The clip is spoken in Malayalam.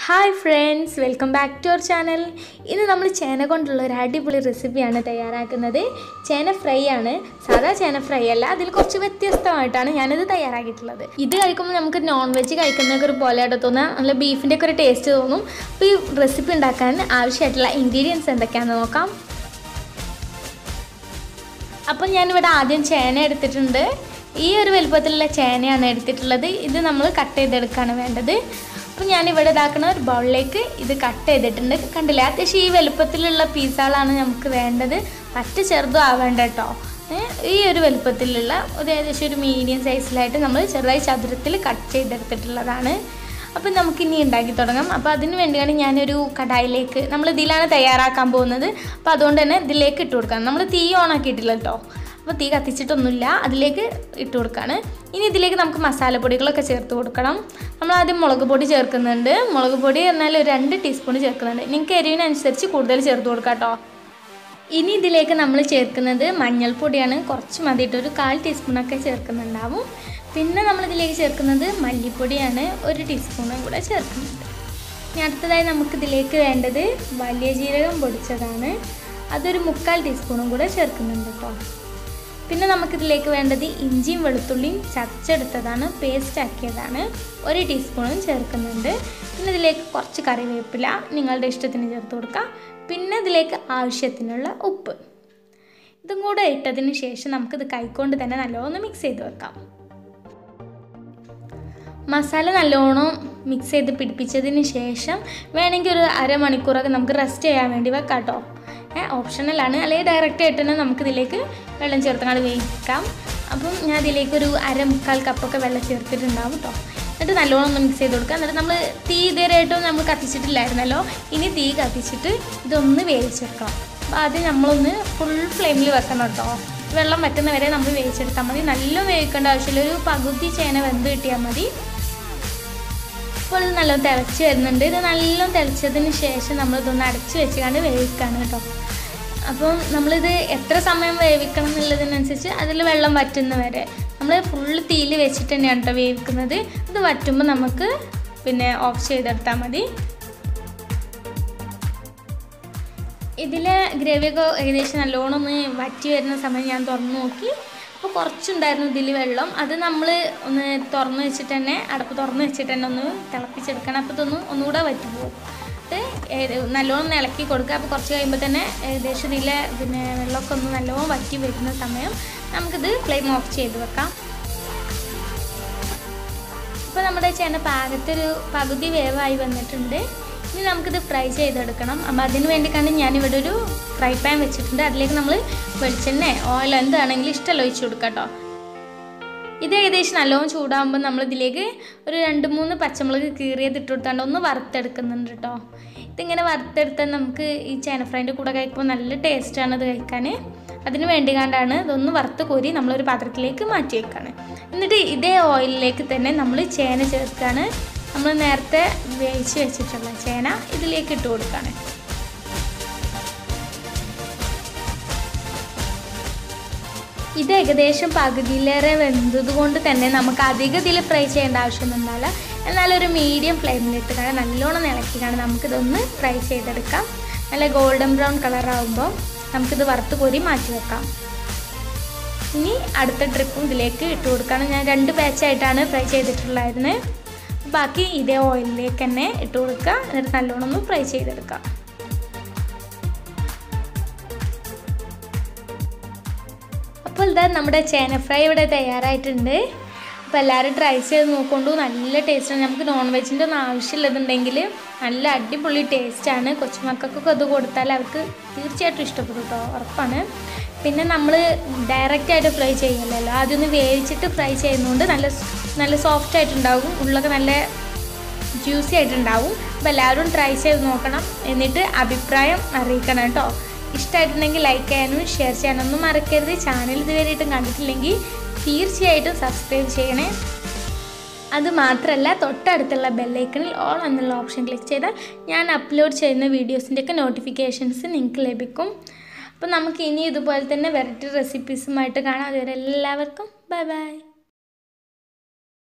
hi friends welcome back to our channel ഇന്ന് നമ്മൾ ചേന കൊണ്ടുള്ള ഒരു അടിപൊളി റെസിപ്പിയാണ് തയ്യാറാക്കുന്നത് ചേന ഫ്രൈ ആണ് സാധാ ചേന ഫ്രൈ അല്ല അതിൽ കുറച്ച് വ്യത്യസ്തമായിട്ടാണ് ഞാനിത് തയ്യാറാക്കിയിട്ടുള്ളത് ഇത് കഴിക്കുമ്പോൾ നമുക്ക് നോൺ വെജ് കഴിക്കുന്നതൊക്കെ ഒരു പോലെയായിട്ട് തോന്നുക നല്ല ബീഫിൻ്റെ ഒക്കെ ഒരു ടേസ്റ്റ് തോന്നും അപ്പോൾ ഈ റെസിപ്പി ഉണ്ടാക്കാൻ ആവശ്യമായിട്ടുള്ള ഇൻഗ്രീഡിയൻസ് എന്തൊക്കെയാണെന്ന് നോക്കാം അപ്പം ഞാനിവിടെ ആദ്യം ചേന എടുത്തിട്ടുണ്ട് ഈ ഒരു വലുപ്പത്തിലുള്ള ചേനയാണ് എടുത്തിട്ടുള്ളത് ഇത് നമ്മൾ കട്ട് ചെയ്തെടുക്കുകയാണ് വേണ്ടത് അപ്പം ഞാനിവിടെ ഇതാക്കുന്ന ഒരു ബൗളിലേക്ക് ഇത് കട്ട് ചെയ്തിട്ടുണ്ട് കണ്ടില്ലേ അത്യാവശ്യം ഈ വലുപ്പത്തിലുള്ള പീസുകളാണ് നമുക്ക് വേണ്ടത് പറ്റ ചെറുതും ആവേണ്ട കേട്ടോ ഏ, ഈ ഒരു വലുപ്പത്തിലുള്ള ഒരു ഏകദേശം ഒരു മീഡിയം സൈസിലായിട്ട് നമ്മൾ ചെറുതായി ചതുരത്തിൽ കട്ട് ചെയ്തെടുത്തിട്ടുള്ളതാണ് അപ്പം നമുക്കിനി ഉണ്ടാക്കി തുടങ്ങാം അപ്പോൾ അതിന് വേണ്ടിയാണ് ഞാനൊരു കടായിലേക്ക് നമ്മൾ ഇതിലാണ് തയ്യാറാക്കാൻ പോകുന്നത് അപ്പോൾ അതുകൊണ്ട് തന്നെ ഇതിലേക്ക് ഇട്ട് കൊടുക്കാം നമ്മൾ തീ ഓൺ ആക്കിയിട്ടില്ല കേട്ടോ അപ്പോൾ തീ കത്തിച്ചിട്ടൊന്നുമില്ല അതിലേക്ക് ഇട്ട് കൊടുക്കുകയാണ് ഇനി ഇതിലേക്ക് നമുക്ക് മസാലപ്പൊടികളൊക്കെ ചേർത്ത് കൊടുക്കണം നമ്മൾ ആദ്യം മുളക് പൊടി ചേർക്കുന്നുണ്ട് മുളക് പൊടി എന്നാൽ ഒരു രണ്ട് ടീസ്പൂൺ ചേർക്കുന്നുണ്ട് നിങ്ങൾക്ക് എരിവിനനുസരിച്ച് കൂടുതൽ ചേർത്ത് കൊടുക്കാം കേട്ടോ ഇനി ഇതിലേക്ക് നമ്മൾ ചേർക്കുന്നത് മഞ്ഞൾപ്പൊടിയാണ് കുറച്ച് മതിയിട്ട് ഒരു കാൽ ടീസ്പൂണൊക്കെ ചേർക്കുന്നുണ്ടാവും പിന്നെ നമ്മളിതിലേക്ക് ചേർക്കുന്നത് മല്ലിപ്പൊടിയാണ് ഒരു ടീസ്പൂണും കൂടെ ചേർക്കുന്നുണ്ട് ഇനി അടുത്തതായി നമുക്കിതിലേക്ക് വേണ്ടത് വലിയ ജീരകം പൊടിച്ചതാണ് അതൊരു മുക്കാൽ ടീസ്പൂണും കൂടെ ചേർക്കുന്നുണ്ട് കേട്ടോ പിന്നെ നമുക്കിതിലേക്ക് വേണ്ടത് ഇഞ്ചിയും വെളുത്തുള്ളിയും ചതച്ചെടുത്തതാണ് പേസ്റ്റ് ആക്കിയതാണ് ഒരു ടീസ്പൂണും ചേർക്കുന്നുണ്ട് പിന്നെ ഇതിലേക്ക് കുറച്ച് കറിവേപ്പില നിങ്ങളുടെ ഇഷ്ടത്തിന് ചേർത്ത് കൊടുക്കുക പിന്നെ ഇതിലേക്ക് ആവശ്യത്തിനുള്ള ഉപ്പ് ഇതും കൂടെ ഇട്ടതിന് ശേഷം നമുക്കിത് കൈകൊണ്ട് തന്നെ നല്ലോണം മിക്സ് ചെയ്ത് വെക്കാം മസാല നല്ലോണം മിക്സ് ചെയ്ത് പിടിപ്പിച്ചതിന് ശേഷം വേണമെങ്കിൽ ഒരു അരമണിക്കൂറൊക്കെ നമുക്ക് റെസ്റ്റ് ചെയ്യാൻ വേണ്ടി വെക്കാം കേട്ടോ ഏഹ് ഓപ്ഷണലാണ് അല്ലെങ്കിൽ ഡയറക്റ്റ് ആയിട്ട് തന്നെ നമുക്കിതിലേക്ക് വെള്ളം ചേർത്തങ്ങാണ്ട് വേവിക്കാം അപ്പം ഞാൻ ഇതിലേക്ക് ഒരു അര മുക്കാൽ കപ്പൊക്കെ വെള്ളം ചേർത്തിട്ടുണ്ടാവും കേട്ടോ എന്നിട്ട് നല്ലോണം ഒന്ന് മിക്സ് ചെയ്ത് കൊടുക്കുക എന്നിട്ട് നമ്മൾ തീ ഇതുവരെയായിട്ടും നമ്മൾ കത്തിച്ചിട്ടില്ലായിരുന്നല്ലോ ഇനി തീ കത്തിച്ചിട്ട് ഇതൊന്ന് വേവിച്ചെടുക്കണം അപ്പോൾ ആദ്യം നമ്മളൊന്ന് ഫുൾ ഫ്ലെയിമിൽ വെക്കണം കേട്ടോ വെള്ളം വറ്റുന്ന വരെ നമ്മൾ വേവിച്ചെടുത്താൽ മതി നല്ല വേവിക്കേണ്ട ആവശ്യമില്ല ഒരു പകുതി ചേന വെന്ത് കിട്ടിയാൽ മതി ഇപ്പോൾ ഇത് നല്ലോണം തിളച്ച് വരുന്നുണ്ട് ഇത് നല്ലോണം തിളച്ചതിന് ശേഷം നമ്മളിതൊന്ന് അടച്ച് വെച്ചുകൊണ്ട് വേവിക്കുകയാണ് കേട്ടോ അപ്പം നമ്മളിത് എത്ര സമയം വേവിക്കണം എന്നുള്ളതിനനുസരിച്ച് അതിൽ വെള്ളം വറ്റുന്ന വരെ നമ്മൾ ഫുള്ള് തീയിൽ വെച്ചിട്ട് തന്നെയാണ് കേട്ടോ വേവിക്കുന്നത് ഇത് വറ്റുമ്പോൾ നമുക്ക് പിന്നെ ഓഫ് ചെയ്തെടുത്താൽ മതി ഇതിലെ ഗ്രേവിയൊക്കെ ഏകദേശം നല്ലോണം ഒന്ന് വറ്റി വരുന്ന സമയം ഞാൻ തുറന്ന് നോക്കി അപ്പോൾ കുറച്ചുണ്ടായിരുന്നു ഇതിൽ വെള്ളം അത് നമ്മൾ ഒന്ന് തുറന്ന് വെച്ചിട്ട് തന്നെ അടപ്പ് തുറന്ന് വെച്ചിട്ട് തന്നെ ഒന്ന് തിളപ്പിച്ചെടുക്കണം അപ്പോൾ ഇതൊന്ന് ഒന്നുകൂടെ വറ്റി പോകും ഇത് നല്ലോണം ഒന്ന് ഇളക്കി കൊടുക്കുക അപ്പോൾ കുറച്ച് കഴിയുമ്പോൾ തന്നെ ഏകദേശം ഇതിലെ പിന്നെ വെള്ളമൊക്കെ ഒന്ന് നല്ലോണം വറ്റി വരുന്ന സമയം നമുക്കിത് ഫ്ലെയിം ഓഫ് ചെയ്ത് വെക്കാം ഇപ്പോൾ നമ്മുടെ ചേന പാകത്തൊരു പകുതി വേവായി വന്നിട്ടുണ്ട് ഇനി നമുക്കിത് ഫ്രൈ ചെയ്തെടുക്കണം അപ്പോൾ അതിന് വേണ്ടിയിട്ടാണ് ഞാനിവിടെ ഒരു ഫ്രൈ പാൻ വെച്ചിട്ടുണ്ട് അതിലേക്ക് നമ്മൾ വെളിച്ചെണ്ണ ഓയിൽ എന്താണെങ്കിലും ഇഷ്ടമല്ല ഒഴിച്ച് കൊടുക്കാം കേട്ടോ ഇത് ഏകദേശം നല്ലോണം ചൂടാകുമ്പോൾ നമ്മൾ ഇതിലേക്ക് ഒരു രണ്ട് മൂന്ന് പച്ചമുളക് കീറിയത് ഇട്ട് കൊടുത്താണ്ട് ഒന്ന് വറുത്തെടുക്കുന്നുണ്ട് കേട്ടോ ഇതിങ്ങനെ വറുത്തെടുത്താൽ നമുക്ക് ഈ ചേന ഫ്രൈൻ്റെ കൂടെ കഴിക്കുമ്പോൾ നല്ല ടേസ്റ്റാണ് ഇത് കഴിക്കാൻ അതിന് വേണ്ടി കണ്ടാണ് ഇതൊന്ന് വറുത്ത് കോരി നമ്മളൊരു പാത്രത്തിലേക്ക് മാറ്റി വെക്കുകയാണ് എന്നിട്ട് ഇതേ ഓയിലിലേക്ക് തന്നെ നമ്മൾ ചേന ചേർക്കുകയാണ് നമ്മൾ നേരത്തെ വേവിച്ച് വെച്ചിട്ടുള്ള ചേന ഇതിലേക്ക് ഇട്ട് കൊടുക്കുകയാണ് ഇത് ഏകദേശം പകുതിയിലേറെ വെന്തത് കൊണ്ട് തന്നെ നമുക്ക് അധികം ഇതിൽ ഫ്രൈ ചെയ്യേണ്ട ആവശ്യമൊന്നുമില്ല എന്നാൽ ഒരു മീഡിയം ഫ്ലെയിമിലിട്ട് കാരണം നല്ലോണം ഇളക്കിക്കാണ് നമുക്കിതൊന്ന് ഫ്രൈ ചെയ്തെടുക്കാം നല്ല ഗോൾഡൻ ബ്രൗൺ കളറാകുമ്പോൾ നമുക്കിത് വറുത്ത് കോരി മാറ്റി വെക്കാം ഇനി അടുത്ത ട്രിപ്പും ഇതിലേക്ക് ഇട്ട് കൊടുക്കുകയാണ് ഞാൻ രണ്ട് ബാച്ചായിട്ടാണ് ഫ്രൈ ചെയ്തിട്ടുള്ളായിരുന്നത് ബാക്കി ഇതേ ഓയിലിലേക്ക് തന്നെ ഇട്ട് കൊടുക്കുക എന്നിട്ട് നല്ലോണം ഒന്ന് ഫ്രൈ ചെയ്തെടുക്കാം അപ്പോൾ ഇതാ നമ്മുടെ ചേന ഫ്രൈ ഇവിടെ തയ്യാറായിട്ടുണ്ട് അപ്പോൾ എല്ലാവരും ട്രൈ ചെയ്ത് നോക്കൊണ്ടു നല്ല ടേസ്റ്റാണ് നമുക്ക് നോൺ വെജിൻ്റെ ഒന്നും ആവശ്യമുള്ളതുണ്ടെങ്കിൽ നല്ല അടിപൊളി ടേസ്റ്റാണ് കൊച്ചുമക്കൾക്കൊക്കെ അത് കൊടുത്താൽ അവർക്ക് തീർച്ചയായിട്ടും ഇഷ്ടപ്പെടും കേട്ടോ ഉറപ്പാണ് പിന്നെ നമ്മൾ ഡയറക്റ്റായിട്ട് ഫ്രൈ ചെയ്യലല്ലോ ആദ്യം ഒന്ന് വേവിച്ചിട്ട് ഫ്രൈ ചെയ്യുന്നതുകൊണ്ട് നല്ല നല്ല സോഫ്റ്റ് ആയിട്ടുണ്ടാവും ഉള്ളൊക്കെ നല്ല ജ്യൂസി ആയിട്ടുണ്ടാവും അപ്പോൾ എല്ലാവരും ട്രൈ ചെയ്ത് നോക്കണം എന്നിട്ട് അഭിപ്രായം അറിയിക്കണം കേട്ടോ ഇഷ്ടമായിട്ടുണ്ടെങ്കിൽ ലൈക്ക് ചെയ്യാനും ഷെയർ ചെയ്യാനൊന്നും മറക്കരുത് ചാനൽ ഇതുവരെയായിട്ടും കണ്ടിട്ടില്ലെങ്കിൽ തീർച്ചയായിട്ടും സബ്സ്ക്രൈബ് ചെയ്യണേ അത് മാത്രമല്ല തൊട്ടടുത്തുള്ള ബെല്ലൈക്കണിൽ ഓൾ എന്നുള്ള ഓപ്ഷൻ ക്ലിക്ക് ചെയ്താൽ ഞാൻ അപ്ലോഡ് ചെയ്യുന്ന വീഡിയോസിൻ്റെയൊക്കെ നോട്ടിഫിക്കേഷൻസ് നിങ്ങൾക്ക് ലഭിക്കും അപ്പോൾ നമുക്ക് ഇനി ഇതുപോലെ തന്നെ വെറൈറ്റി റെസിപ്പീസുമായിട്ട് കാണാം അതുവരെ എല്ലാവർക്കും ബൈ ബൈ